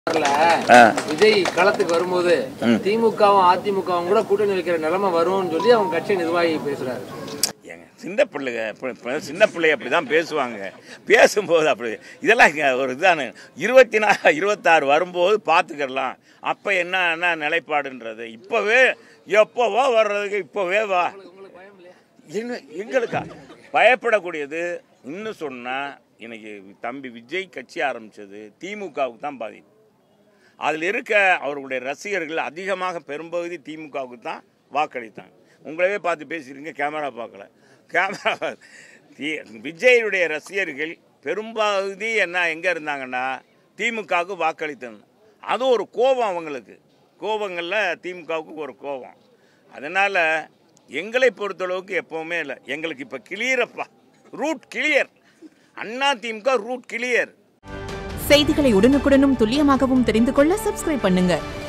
வரல ஆ. விஜய் களத்துக்கு வரும்போது திமுகவும் அதிமுகவும் கூட கூட்டணி வைக்கிற நிலைமை வரும்னு சொல்லி அவங்க கட்சி நிர்வாகி பேசுறாரு ஏங்க சின்ன பிள்ளைங்க இப்ப- இப்ப சின்ன பிள்ளை அப்படி தான் பேசுவாங்க பேசும்போது அப்படி இதெல்லாம் இங்க ஒரு இதானு இருபத்தி நா இருபத்தாறு வரும்போது பார்த்துக்கிடலாம் அப்போ என்ன என்ன நிலைப்பாடுன்றது இப்போவே எப்போவோ வர்றதுக்கு இப்போவே வா என்ன எங்களுக்கா பயப்படக்கூடியது இன்னும் சொன்னால் இன்னைக்கு தம்பி விஜய் கட்சி ஆரம்பிச்சது திமுகவுக்கு தான் பாதிப்பு அதில் இருக்க அவர்களுடைய ரசிகர்கள் அதிகமாக பெரும்பகுதி திமுகவுக்கு தான் வாக்களித்தாங்க உங்களவே பார்த்து பேசியிருக்கீங்க கேமரா பார்க்கல கேமரா தி- விஜயுடைய ரசிகர்கள் பெரும்பகுதி என்ன எங்கே இருந்தாங்கன்னா திமுகவுக்கு வாக்களித்தாங்க அது ஒரு கோபம் அவங்களுக்கு கோபங்களில் திமுகவுக்கு ஒரு கோபம் அதனால் எங்களை பொறுத்தளவுக்கு எப்போவுமே இல்லை எங்களுக்கு இப்போ கிளியரப்பா ரூட் கிளியர் அண்ணா திமுக ரூட் கிளியர் செய்திகளை உடனுக்குடனும் துல்லியமாகவும் தெரிந்து கொள்ள சப்ஸ்கிரைப் பண்ணுங்க